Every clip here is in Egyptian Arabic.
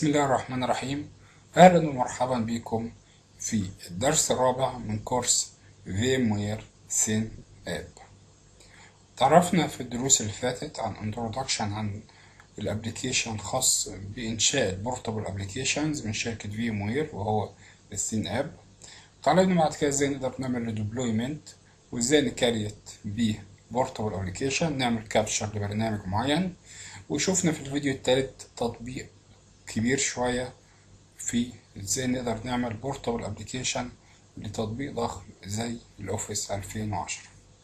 بسم الله الرحمن الرحيم أهلا ومرحبا بكم في الدرس الرابع من كورس VMware Thin App تعرفنا في الدروس اللي فاتت عن introduction عن الابليكيشن خاص بإنشاء البورتable applications من شركة VMware وهو الثين اب تعلمنا بعد كده ازاي نقدر نعمل ديبلويمنت وازاي نكريت بيه بورتable ابليكيشن نعمل كابتشر لبرنامج معين وشوفنا في الفيديو التالت تطبيق كبير شوية في ازاي نقدر نعمل بورتable ابليكيشن لتطبيق ضخم زي الاوفيس 2010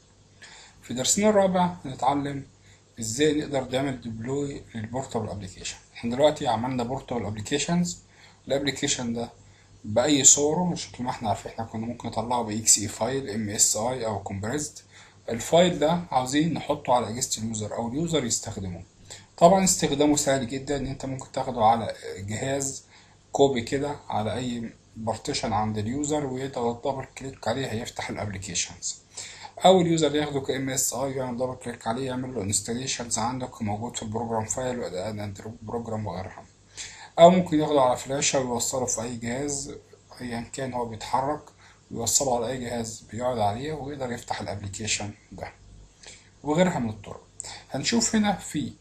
في درسنا الرابع هنتعلم ازاي نقدر نعمل ديبلوي للبورتable ابليكيشن احنا دلوقتي عملنا بورتable ابليكيشنز الابليكيشن ده باي صوره مش ما احنا عارفين احنا كنا ممكن نطلعه باكس اي فايل ام اس اي او كومبريسد الفايل ده عاوزين نحطه على اجهزه اليوزر او اليوزر يستخدمه طبعا استخدامه سهل جدا ان انت ممكن تاخده على جهاز كوبي كده على اي بارتيشن عند اليوزر ويضغط دبل كليك عليه هيفتح الابليكيشنز او اليوزر ياخده كام اس اي يعمل دبل كليك عليه يعمل له انستليشنز عندك موجود في البروجرام فايل واندرويد بروجرام وغيرها او ممكن ياخده على فلاشة ويوصله في اي جهاز ايا كان هو بيتحرك ويوصله على اي جهاز بيقعد عليه ويقدر يفتح الابليكيشن ده وغيرها من الطرق هنشوف هنا في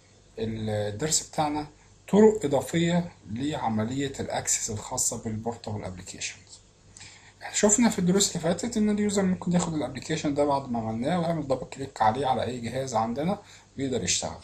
الدرس بتاعنا طرق إضافية لعملية الأكسس الخاصة بالبورتable ابليكيشنز شفنا في الدروس اللي فاتت إن اليوزر ممكن ياخد الابليكيشن ده بعد ما عملناه ويعمل دبل كليك عليه على أي جهاز عندنا ويقدر يشتغل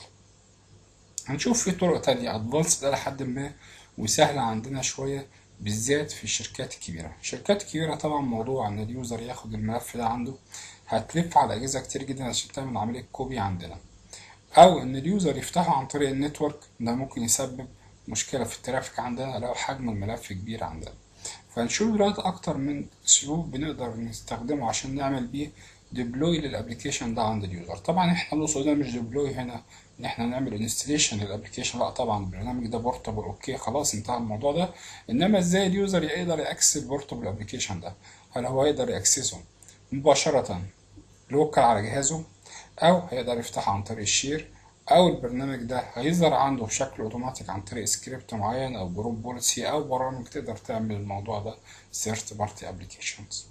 هنشوف في طرق تانية أدفانسد إلى حد ما وسهلة عندنا شوية بالذات في الشركات الكبيرة الشركات الكبيرة طبعا موضوع إن اليوزر ياخد الملف ده عنده هتلف على أجهزة كتير جدا عشان تعمل عملية كوبي عندنا او ان اليوزر يفتحه عن طريق النتورك ده ممكن يسبب مشكلة في الترافيك عندنا لو حجم الملف كبير عندنا فنشوف دلوقتي اكتر من اسلوب بنقدر نستخدمه عشان نعمل بيه ديبلوي للابليكيشن ده عند اليوزر طبعا احنا نقصد مش ديبلوي هنا ان احنا نعمل انستليشن للابليكيشن لا طبعا البرنامج ده بورتابل اوكي خلاص انتهى الموضوع ده انما ازاي اليوزر يقدر ياكسس البورتابل ابليكيشن ده هل هو يقدر ياكسسه مباشرة لوكال على جهازه او هيقدر يفتحها عن طريق الشير او البرنامج ده هيظهر عنده بشكل اوتوماتيك عن طريق سكريبت معين او جروب بوليسي او برامج تقدر تعمل الموضوع ده ثيرد بارتي ابلكيشنز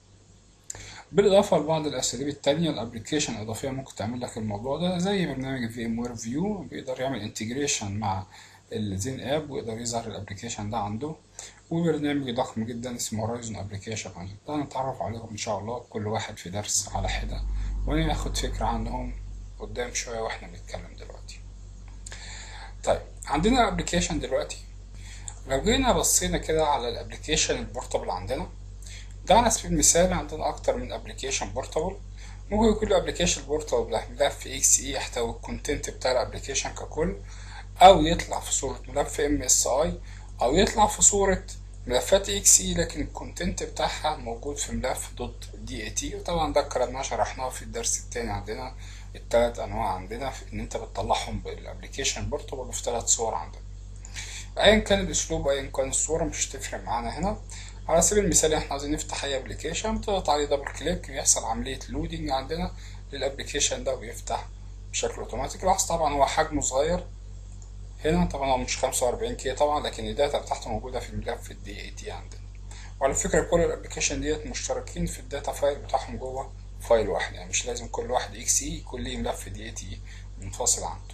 بالاضافه لبعض الاساليب التانية الابلكيشن الاضافيه ممكن تعمل لك الموضوع ده زي برنامج في ام وير فيو بيقدر يعمل انتجريشن مع الزين اب ويقدر يظهر الابلكيشن ده عنده وبرنامج ضخم جدا اسمه هورايزون ابلكيشن ده هنتعرف عليهم ان شاء الله كل واحد في درس على حده وناخد فكرة عنهم قدام شوية واحنا بنتكلم دلوقتي طيب عندنا ابلكيشن دلوقتي لو جينا بصينا كده على الابلكيشن البورتابل عندنا ده على سبيل المثال عندنا اكتر من ابلكيشن بورتابل ممكن يكون الابلكيشن بورتابل ملف اكس اي يحتوي الكونتنت بتاع الابلكيشن ككل او يطلع في صورة ملف ام اس اي او يطلع في صورة ملفات اكس اي لكن الكونتنت بتاعها موجود في ملف دوت دي اي تي وطبعا ده الكلام شرحناه في الدرس التاني عندنا التلات انواع عندنا في ان انت بتطلعهم بالابلكيشن بورتابل في ثلاث صور عندك ايا كان الاسلوب ايا كان الصوره مش هتفرق معانا هنا على سبيل المثال احنا عايزين نفتح اي ابلكيشن بتضغط عليه دبل كليك بيحصل عمليه لودنج عندنا للابلكيشن ده ويفتح بشكل اوتوماتيك لاحظ طبعا هو حجمه صغير هنا طبعا هو مش 45 كي طبعا لكن الداتا بتاعته موجودة في الملف الدي اي تي عندنا وعلى فكرة كل الابلكيشن ديت مشتركين في الداتا فايل بتاعهم جوه فايل واحد يعني مش لازم كل واحد اكس اي يكون ليه ملف دي اي تي منفصل عنده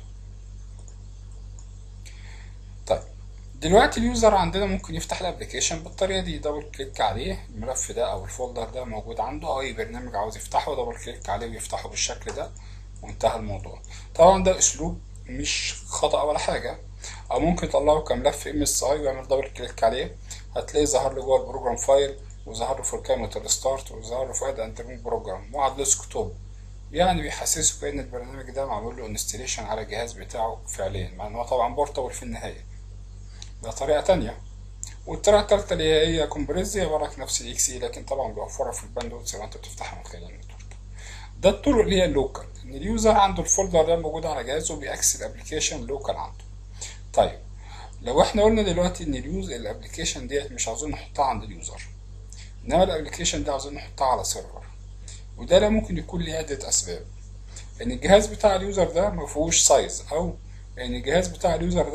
طيب دلوقتي اليوزر عندنا ممكن يفتح الابلكيشن بالطريقة دي دبل كليك عليه الملف ده او الفولدر ده موجود عنده او اي برنامج عاوز يفتحه دبل كليك عليه ويفتحه بالشكل ده وانتهى الموضوع طبعا ده اسلوب مش خطأ ولا حاجة أو ممكن يطلعه كملف ام اس اي ويعمل دبل كليك عليه هتلاقيه ظهر له جوه البروجرام فايل وظهر له في قائمة الستارت وظهر له في اد انترنت بروجرام وعلى الديسكتوب يعني بيحسسه كأن البرنامج ده معمول له انستليشن على الجهاز بتاعه فعليا مع ان هو طبعا بورتابل في النهاية ده طريقة تانية والطريقة التالتة اللي هي كومبريز هي برك نفس الاكس اي لكن طبعا بيوفرها في الباندويث لو انت بتفتحها من خلال النتورك ده الطرق اللي هي اللوكال ان اليوزر عنده الفولدر ده موجود على جهازه وبيأكسس الابلكيشن لوكال عنده طيب لو احنا قلنا دلوقتي ان اليوز الابلكيشن ديت مش عاوزين نحطها عند اليوزر انما الابلكيشن ده عاوزين نحطها على سيرفر وده لا ممكن يكون ليه عدة اسباب ان الجهاز بتاع اليوزر ده ما فيهوش سايز او ان الجهاز بتاع اليوزر ده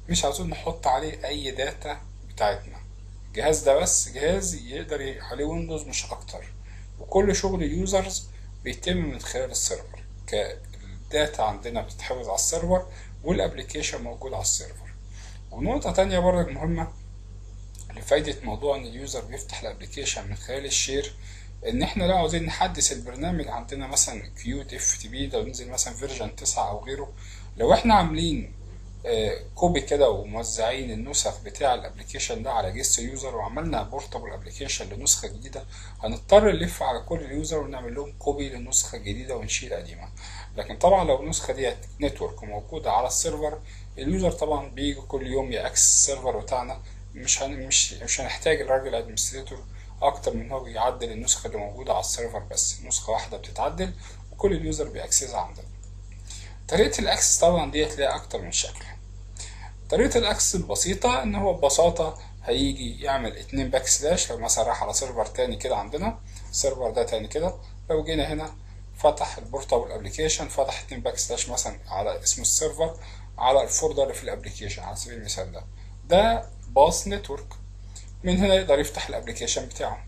مش عاوزين نحط عليه اي داتا بتاعتنا الجهاز ده بس جهاز يقدر عليه ويندوز مش اكتر وكل شغل اليوزرز بيتم من خلال السيرفر كالداتا عندنا بتتحفظ على السيرفر والابليكيشن موجود على السيرفر ونقطة تانية برضه مهمة لفايدة موضوع ان اليوزر بيفتح الابليكيشن من خلال الشير ان احنا لو عاوزين نحدث البرنامج عندنا مثلا كيوت اف تي بي لو ننزل مثلا فيرجن 9 او غيره لو احنا عاملين آه كوبي كده وموزعين النسخ بتاع الابليكيشن ده على جيست يوزر وعملنا بورتابل ابليكيشن لنسخه جديده هنضطر نلف على كل اليوزر ونعمل لهم كوبي للنسخه الجديده ونشيل القديمه لكن طبعا لو النسخه ديت نتورك موجوده على السيرفر اليوزر طبعا بيجي كل يوم ياكسس السيرفر بتاعنا مش هن مش مش هنحتاج الراجل ادمنستريتور اكتر من هو بيعدل النسخه اللي موجوده على السيرفر بس نسخه واحده بتتعدل وكل اليوزر بيأكسسها عندنا طريقه الاكسس طبعا ديت ليها اكتر من شكل طريقه الاكسس البسيطه ان هو ببساطه هيجي يعمل اتنين باك سلاش لو مثلا راح على سيرفر تاني كده عندنا السيرفر ده تاني كده لو جينا هنا فتح البورتابل ابلكيشن فتح اتنين باك سلاش مثلا على اسم السيرفر على الفولدر اللي في الابلكيشن على سبيل المثال ده ده باص نتورك من هنا يقدر يفتح الابلكيشن بتاعه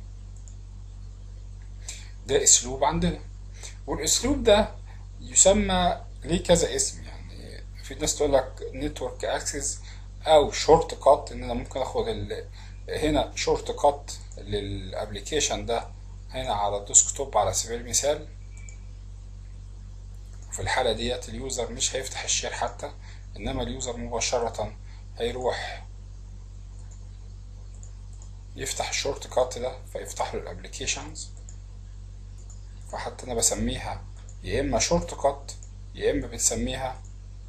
ده اسلوب عندنا والاسلوب ده يسمى ليه كذا اسم يعني في ناس تقول لك نتورك اكسس او شورت كات ان انا ممكن اخد ال... هنا شورت كات للابلكيشن ده هنا على الديسكتوب على سبيل المثال في الحالة ديت اليوزر مش هيفتح الشير حتى انما اليوزر مباشرة هيروح يفتح الشورت كات ده فيفتح له الابلكيشنز فحتى انا بسميها يا اما شورت كات يا اما بنسميها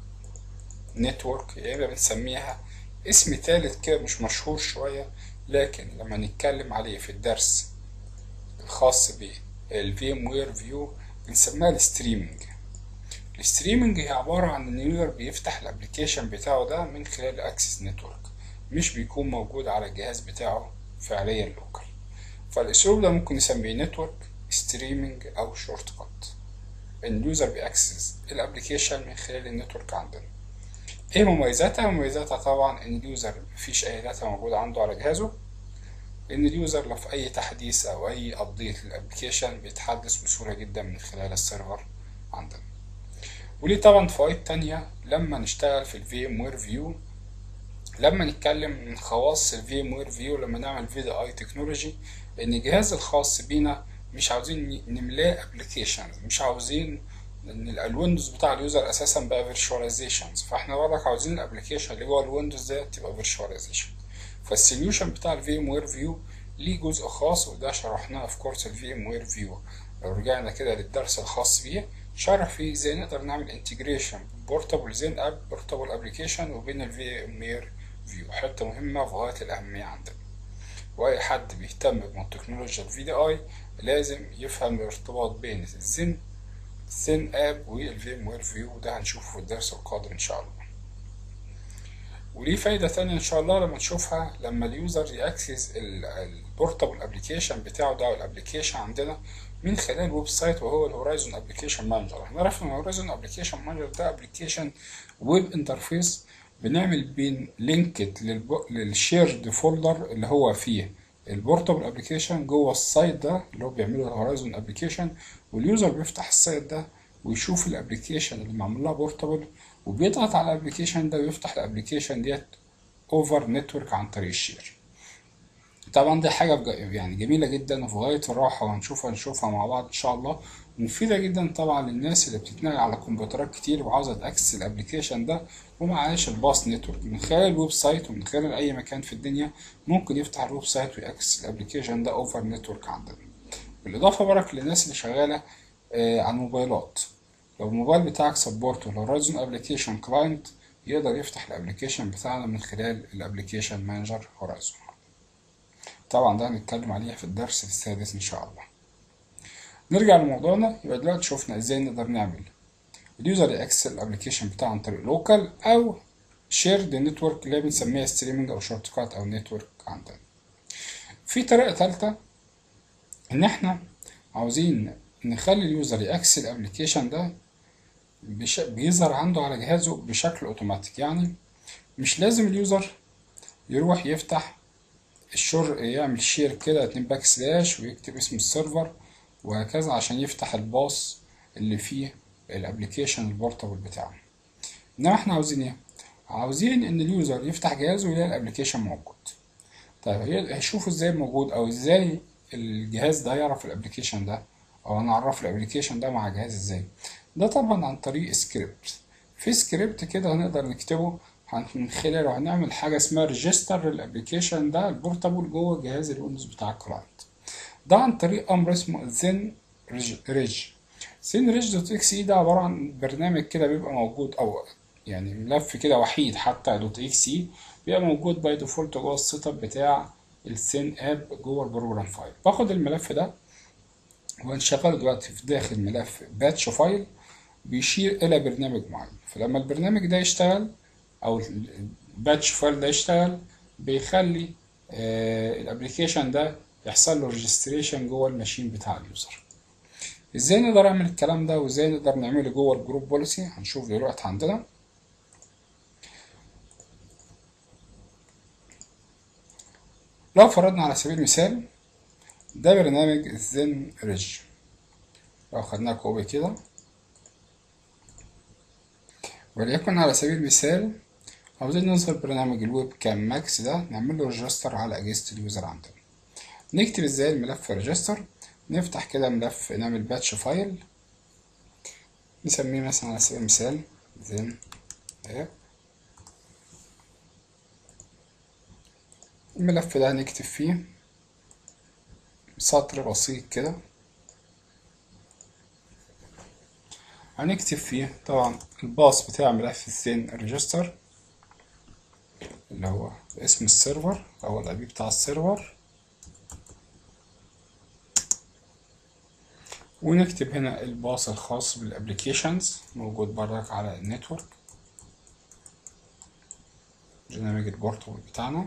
نتورك يا اما بنسميها اسم تالت كده مش مشهور شوية لكن لما نتكلم عليه في الدرس الخاص بالفيم وير فيو بنسميها الستريمنج الستريمنج هي عبارة عن ان اليوزر بيفتح الابلكيشن بتاعه ده من خلال اكسس نتورك مش بيكون موجود على الجهاز بتاعه فعليا لوكال فالاسلوب ده ممكن نسميه نتورك ستريمنج او شورت كات ان اليوزر بيأكسس الابلكيشن من خلال النتورك عندنا ايه مميزاتها مميزاتها طبعا ان اليوزر مفيش اي داتا موجودة عنده على جهازه ان اليوزر لو في اي تحديث او اي ابديت للابلكيشن بيتحدث بسهولة جدا من خلال السيرفر عندنا وليه طبعا فوائد تانية لما نشتغل في الفي ام وير فيو لما نتكلم من خواص الفي ام وير فيو لما نعمل في دي اي تكنولوجي ان الجهاز الخاص بينا مش عاوزين نملاه ابلكيشن مش عاوزين ان الويندوز بتاع اليوزر اساسا بقى فيرشواليزيشنز فاحنا برضك عاوزين الابلكيشن اللي جوه الويندوز ده تبقى فيرشواليزيشن فالسوليوشن بتاع الفي ام وير فيو ليه جزء خاص وده شرحناه في كورس الفي ام وير فيو لو رجعنا كده للدرس الخاص بيه شرح فيه ازاي نقدر نعمل انتجريشن بورتابل زين اب بورتابل ابلكيشن وبين الفي ام وير فيو حته مهمه في غايه الاهميه عندنا واي حد بيهتم بتكنولوجيا الفي دي اي لازم يفهم الارتباط بين الزين سين اب والفيم وير فيو ده هنشوفه في الدرس القادم ان شاء الله وليه فايدة تانية ان شاء الله لما نشوفها لما اليوزر يأكسس البورتابل ابلكيشن بتاعه ده والابلكيشن عندنا من خلال ويب سايت وهو الهورايزون ابلكيشن مانجر احنا عرفنا ان الهورايزون ابلكيشن مانجر ده ابلكيشن ويب انترفيس بنعمل بين لينكد للشيرد فولدر اللي هو فيه البورتابل ابلكيشن جوه السايت ده اللي هو بيعمله الهورايزون ابلكيشن واليوزر بيفتح السايت ده ويشوف الابلكيشن اللي معمول لها بورتابل وبيضغط على الابلكيشن ده ويفتح الابلكيشن ديت اوفر نتورك عن طريق الشير طبعا دي حاجة يعني جميلة جدا وفي غاية الراحة وهنشوفها نشوفها مع بعض إن شاء الله مفيدة جدا طبعا للناس اللي بتتنقل على كمبيوترات كتير وعاوزة تأكسس الابلكيشن ده ومعهاش الباص نتورك من خلال الويب سايت ومن خلال أي مكان في الدنيا ممكن يفتح الويب سايت ويأكسس الابلكيشن ده اوفر نتورك عندنا بالإضافة برك للناس اللي شغالة آه على الموبايلات لو الموبايل بتاعك سبورت الهورايزون ابلكيشن كلاينت يقدر يفتح الابلكيشن بتاعنا من خلال الابلكيشن مانجر هورايزون طبعا ده هنتكلم عليه في الدرس السادس ان شاء الله نرجع لموضوعنا يبقى دلوقتي شفنا ازاي نقدر نعمل اليوزر يأكسس الابلكيشن بتاعه عن طريق لوكال او شيرد نتورك اللي بنسميها ستريمنج او شورت كات او نتورك عندنا في طريقه ثالثه ان احنا عاوزين نخلي اليوزر يأكسس الابلكيشن ده بش... بيظهر عنده على جهازه بشكل اوتوماتيك يعني مش لازم اليوزر يروح يفتح الشر يعمل شير كده اتنين باك سلاش ويكتب اسم السيرفر وهكذا عشان يفتح الباص اللي فيه الابليكيشن البورتابل بتاعه انما احنا عاوزين ايه عاوزين ان اليوزر يفتح جهازه ويلاقي الابليكيشن موجود طيب هيشوفوا ازاي موجود او ازاي الجهاز ده يعرف الابليكيشن ده او انا اعرف الابليكيشن ده مع جهاز ازاي ده طبعا عن طريق سكريبت في سكريبت كده هنقدر نكتبه من خلاله هنعمل حاجه اسمها ريجستر للابليكيشن ده البورتابل جوه جهاز الويندوز بتاع الكلاينت ده عن طريق امر اسمه زين ريج زين ريج دوت اكس اي ده عباره عن برنامج كده بيبقى موجود او يعني ملف كده وحيد حتى دوت اكس اي بيبقى موجود باي ديفولت جوه السيت اب بتاع السين اب جوه البروجرام فايل باخد الملف ده وهنشغله دلوقتي في داخل ملف باتش فايل بيشير الى برنامج معين فلما البرنامج ده يشتغل او الباتش فايل ده يشتغل بيخلي آه الابليكيشن ده يحصل له ريجستريشن جوه الماشين بتاع اليوزر ازاي نقدر نعمل الكلام ده وازاي نقدر نعمله جوه الجروب بوليسي هنشوف دلوقتي عندنا لو فرضنا على سبيل المثال ده برنامج الزن ريج لو خدناه كوبي كده وليكن على سبيل المثال عاوزين نظهر برنامج الويب كام ماكس ده نعمل له ريجستر على اجهزه اليوزر عندنا نكتب ازاي الملف ريجستر نفتح كده ملف نعمل باتش فايل نسميه مثلا على سبيل المثال زين اب الملف ده هنكتب فيه سطر بسيط كده هنكتب فيه طبعا الباص بتاع ملف الزين ريجستر اللي هو اسم السيرفر او الاي بي بتاع السيرفر ونكتب هنا الباص الخاص بالابليكيشنز موجود بردك على النتورك برنامج البورتال بتاعنا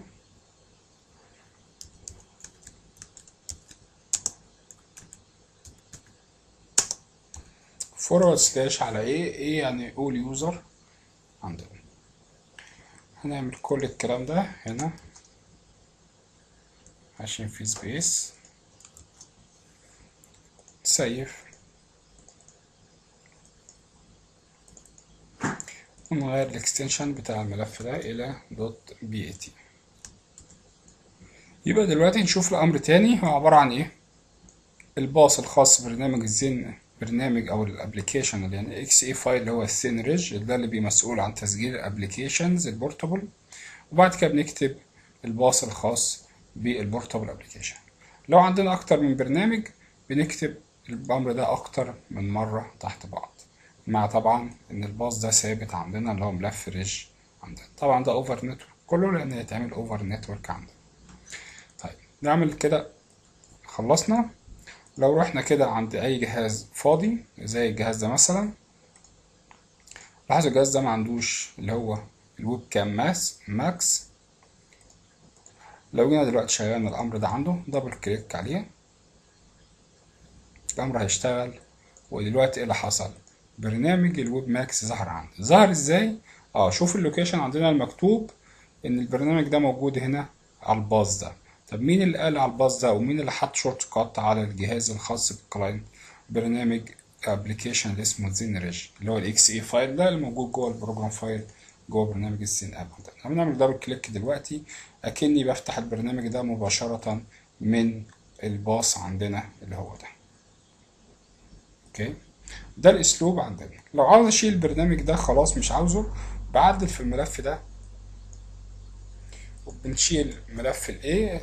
فورورد سلاش على ايه ايه يعني اول يوزر عندنا هنعمل كل الكلام ده هنا عشان في سبيس سيف ونغير الاكستنشن بتاع الملف ده الى دوت بي اي تي يبقى دلوقتي نشوف الامر تاني هو عبارة عن ايه الباص الخاص ببرنامج الزين برنامج او الابلكيشن اللي يعني اكس اي فايل اللي هو السين ريج ده اللي بيمسؤول عن تسجيل الابلكيشنز البورتابل وبعد كده بنكتب الباص الخاص بالبورتابل ابلكيشن لو عندنا اكتر من برنامج بنكتب الامر ده اكتر من مره تحت بعض مع طبعا ان الباص ده ثابت عندنا اللي هو ملف ريج عندنا طبعا ده اوفر نتورك كله لان يتعمل اوفر نتورك عندنا طيب نعمل كده خلصنا لو رحنا كده عند اي جهاز فاضي زي الجهاز ده مثلا لاحظوا الجهاز ده ما عندوش اللي هو الويب كام ماس ماكس لو جينا دلوقتي شغلنا الامر ده عنده دبل كليك عليه الامر هيشتغل ودلوقتي ايه اللي حصل برنامج الويب ماكس ظهر عندي ظهر ازاي اه شوف اللوكيشن عندنا المكتوب ان البرنامج ده موجود هنا على الباص ده طب مين اللي قال على الباص ده ومين اللي حط شورت كات على الجهاز الخاص بالكلاينت برنامج ابلكيشن اللي اسمه زين ريج اللي هو الاكس اي فايل ده اللي موجود جوه البروجرام فايل جوه برنامج الزين اب ده هنعمل دبل كليك دلوقتي اكني بفتح البرنامج ده مباشرة من الباص عندنا اللي هو ده اوكي ده الاسلوب عندنا لو عاوز اشيل البرنامج ده خلاص مش عاوزه بعدل في الملف ده وبنشيل ملف ال A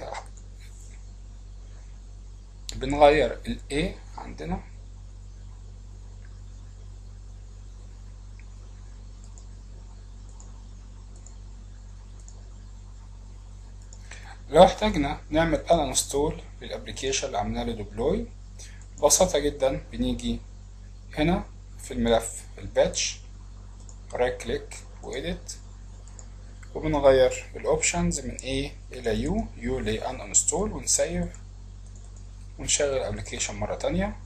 بنغير ال A عندنا لو احتاجنا نعمل انستول للابلكيشن اللي عملنا له ديبلوي ببساطة جدا بنيجي هنا في الملف الباتش رايت كليك وإيديت وبنغير الاوبشنز من A الى U U ل uninstall ونسيف ونشغل الابلكيشن مرة تانية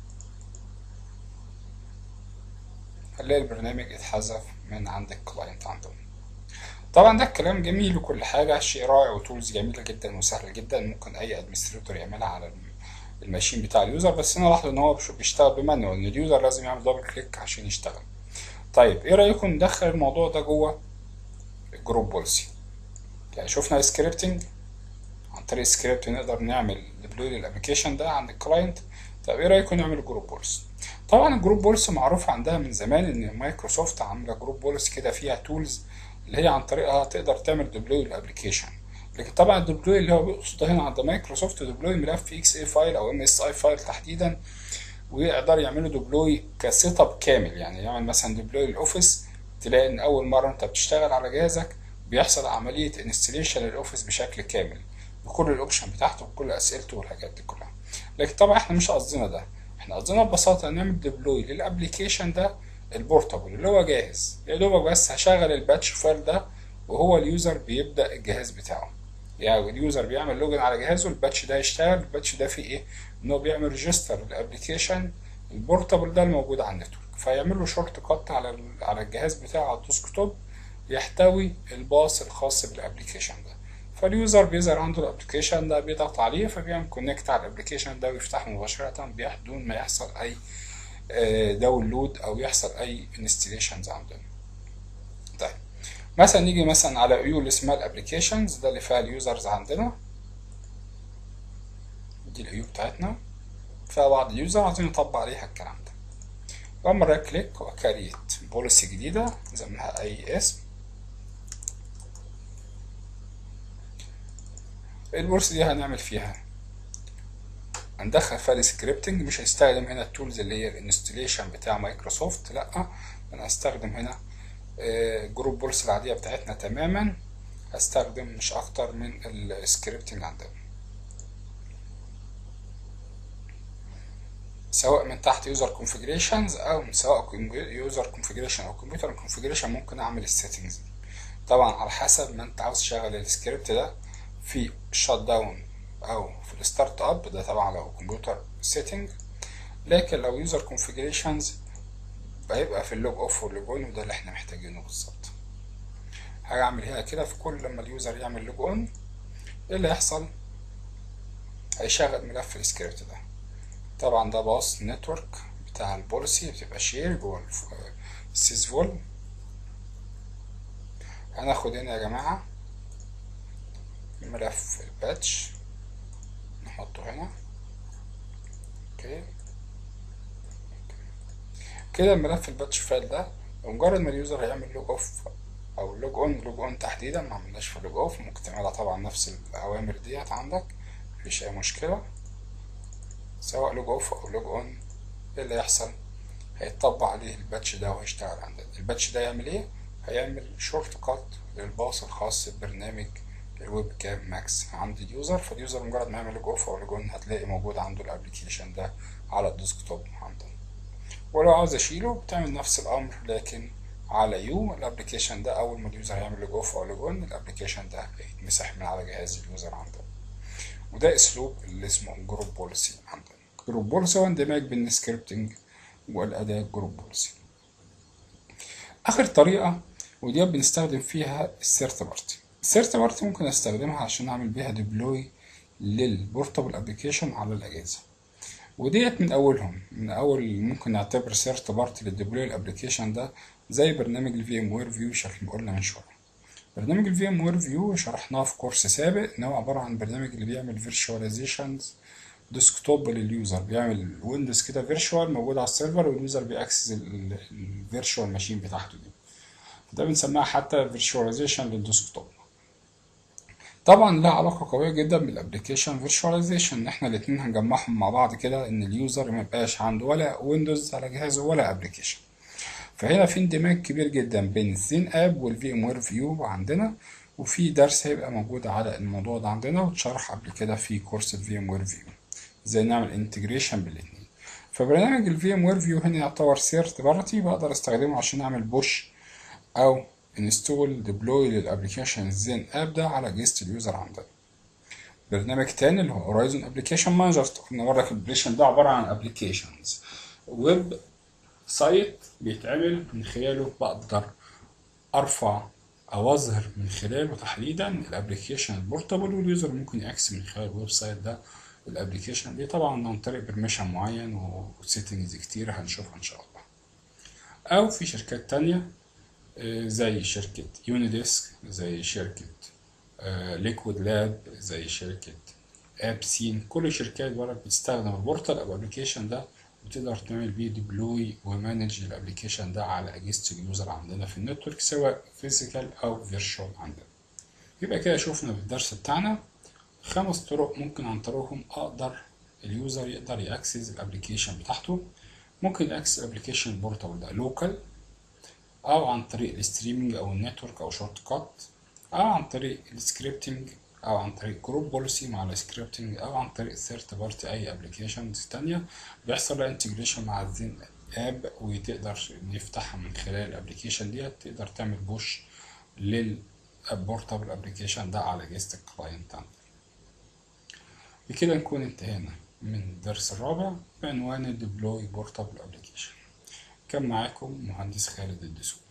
هنلاقي البرنامج اتحذف من عند الكلاينت عندهم طبعا ده الكلام جميل وكل حاجة شيء رائع وتولز جميلة جدا وسهلة جدا ممكن أي ادمنستريتور يعملها على الماشين بتاع اليوزر بس أنا لاحظ إن هو بيشتغل بمانوال إن اليوزر لازم يعمل دبل كليك عشان يشتغل طيب إيه رأيكم ندخل الموضوع ده جوه الجروب بوليسي يعني شفنا السكريبتنج عن طريق السكريبت نقدر نعمل ديبلوي للابلكيشن ده عند الكلاينت طب ايه رايكم نعمل جروب بوليسي طبعا الجروب بوليسي معروف عندها من زمان ان مايكروسوفت عامله جروب بوليسي كده فيها تولز اللي هي عن طريقها تقدر تعمل ديبلوي للابلكيشن لكن طبعا الديبلوي اللي هو بيقصد هنا عند مايكروسوفت ديبلوي ملف اكس اي فايل او ام اس اي فايل تحديدا ويقدر يعملوا ديبلوي كسيت اب كامل يعني يعمل مثلا ديبلوي الاوفيس تلاقي ان اول مره انت بتشتغل على جهازك بيحصل عمليه انستليشن للاوفيس بشكل كامل بكل الاوبشن بتاعته بكل اسئلته والحاجات دي كلها لكن طبعا احنا مش قصدنا ده احنا قصدنا ببساطه نعمل ديبلوي للابلكيشن ده البورتابل اللي هو جاهز يا دوبك بس هشغل الباتش فايل ده وهو اليوزر بيبدا الجهاز بتاعه يعني اليوزر بيعمل لوجن على جهازه الباتش ده يشتغل الباتش ده فيه ايه ان هو بيعمل ريجستر للابلكيشن البورتابل ده الموجود على النتورك فيعمل له شورت كات على على الجهاز بتاعه على الديسكتوب يحتوي الباص الخاص بالابلكيشن ده فاليوزر بيظهر عنده الابلكيشن ده بيضغط عليه فبيعمل كونكت على الابلكيشن ده ويفتحه مباشرة بدون ما يحصل اي داونلود او يحصل اي انستليشنز عندنا طيب مثلا نيجي مثلا على عيون اللي اسمها الابلكيشنز ده اللي فيها اليوزرز عندنا دي العيوب بتاعتنا فيها بعض اليوزر عايزين نطبق عليها الكلام ده بعمل رايت كليك وكريت بوليسي جديدة نسميها اي اسم البوليسي دي هنعمل فيها هندخل فيها السكريبتنج مش هستخدم هنا التولز اللي هي الانستليشن بتاع مايكروسوفت لا انا هستخدم هنا جروب بوليسي العادية بتاعتنا تماما هستخدم مش اكتر من السكريبتنج عندنا سواء من تحت يوزر كونفيجريشنز او من سواء يوزر كونفيجريشن او كمبيوتر كونفيجريشن ممكن اعمل السيتنجز دي طبعا على حسب ما انت عاوز تشغل السكريبت ده في شات داون او في الستارت اب ده طبعا لو كمبيوتر سيتنج لكن لو يوزر كونفيجريشنز هيبقى في اللوج اوف واللوج اون وده اللي احنا محتاجينه بالظبط هاجي اعمل هنا كده في كل لما اليوزر يعمل لوج اون ايه اللي هيحصل هيشغل ملف السكريبت ده طبعا ده باص نتورك بتاع البوليسي بتبقى شير جوه السيس فول هناخد هنا يا جماعه ملف الباتش نحطه هنا اوكي كده الملف الباتش فايل ده بمجرد ما اليوزر هيعمل لوج اوف او لوج اون لوج اون تحديدا ما عملناش في لوج اوف ممكن تعملها طبعا نفس الاوامر ديت عندك مفيش اي مشكله سواء لوج اوف او لوج اون ايه اللي هيحصل هيطبق عليه الباتش ده وهيشتغل عندنا الباتش ده يعمل ايه هيعمل شورت كات للباص الخاص ببرنامج الويب كام ماكس عند اليوزر فاليوزر مجرد ما يعمل لوج اوف او لوج اون هتلاقي موجود عنده الابلكيشن ده على الديسكتوب عندنا ولو عاوز اشيله بتعمل نفس الامر لكن على يو الابلكيشن ده اول ما اليوزر يعمل لوج اوف او لوج اون الابلكيشن ده هيتمسح من على جهاز اليوزر عندنا وده اسلوب اللي اسمه جروب بوليسي عندنا جروب بوليسي هو اندماج بين السكريبتنج والاداة جروب بوليسي اخر طريقة ودي بنستخدم فيها الثيرد بارتي الثيرد بارتي ممكن استخدمها عشان اعمل بيها ديبلوي للبورتابل ابلكيشن على الاجهزة وديت من اولهم من اول ممكن نعتبر ثيرد بارتي للديبلوي الابلكيشن ده زي برنامج الفي ام وير فيو شكل ما قلنا من شويه برنامج الفي ام وير فيو شرحناه في كورس سابق ان هو عباره عن برنامج اللي بيعمل فيرتشواليزيشنز ديسكتوب لليوزر بيعمل ويندوز كده فيرتشوال موجود على السيرفر واليوزر بيأكسس الفيرتشوال ماشين بتاعته دي ده بنسميها حتى فيرتشواليزيشن للديسكتوب طبعا لها علاقه قويه جدا بالابلكيشن فيرتشواليزيشن ان احنا الاتنين هنجمعهم مع بعض كده ان اليوزر ما يبقاش عنده ولا ويندوز على جهازه ولا ابلكيشن فهنا في اندماج كبير جدا بين الزين اب والفي ام وير فيو عندنا وفي درس هيبقى موجود على الموضوع ده عندنا واتشرح قبل كده في كورس الفي ام وير فيو ازاي نعمل انتجريشن بالاثنين فبرنامج الفي ام وير فيو هنا يعتبر ثيرد بارتي بقدر استخدمه عشان اعمل بوش او انستول ديبلوي للابلكيشن الزين اب ده على اجهزه اليوزر عندنا برنامج تاني اللي هو هورايزون ابلكيشن مانجر قلنا مره الابلكيشن ده عباره عن ابلكيشنز ويب سايت بيتعمل من خلاله بقدر ارفع او اظهر من خلاله تحديدا الابلكيشن البورتابل واليوزر ممكن ياكسس من خلال الويب سايت ده الابلكيشن دي طبعا عن طريق برميشن معين وسيتنجز كتير هنشوفها ان شاء الله او في شركات تانية آه، زي شركة يونيديسك زي شركة ليكويد لاب زي شركة اب سين كل الشركات دول بتستخدم البورتال او الابلكيشن ده وتقدر تعمل بيه ديبلوي ومانج الابلكيشن ده على اجهزه اليوزر عندنا في النتورك سواء فيزيكال او فيرتشوال عندنا يبقى كده شفنا في الدرس بتاعنا خمس طرق ممكن عن طريقهم اقدر اليوزر يقدر ياكسس الابلكيشن بتاعته ممكن ياكسس الابلكيشن البورتال ده لوكال او عن طريق الستريمينج او النتورك او شورت كات او عن طريق السكريبتنج او عن طريق جروب بوليسي مع السكريبتنج او عن طريق ثيرد بارتي اي ابلكيشنز تانية بيحصل لها انتجريشن مع الزين اب وتقدر نفتحها من خلال الابلكيشن ديت تقدر تعمل بوش للبورتابل ابلكيشن ده على اجهزه الكلاينت عندك بكده نكون انتهينا من الدرس الرابع بعنوان الديبلوي بورتابل ابلكيشن كان معاكم مهندس خالد الدسوقي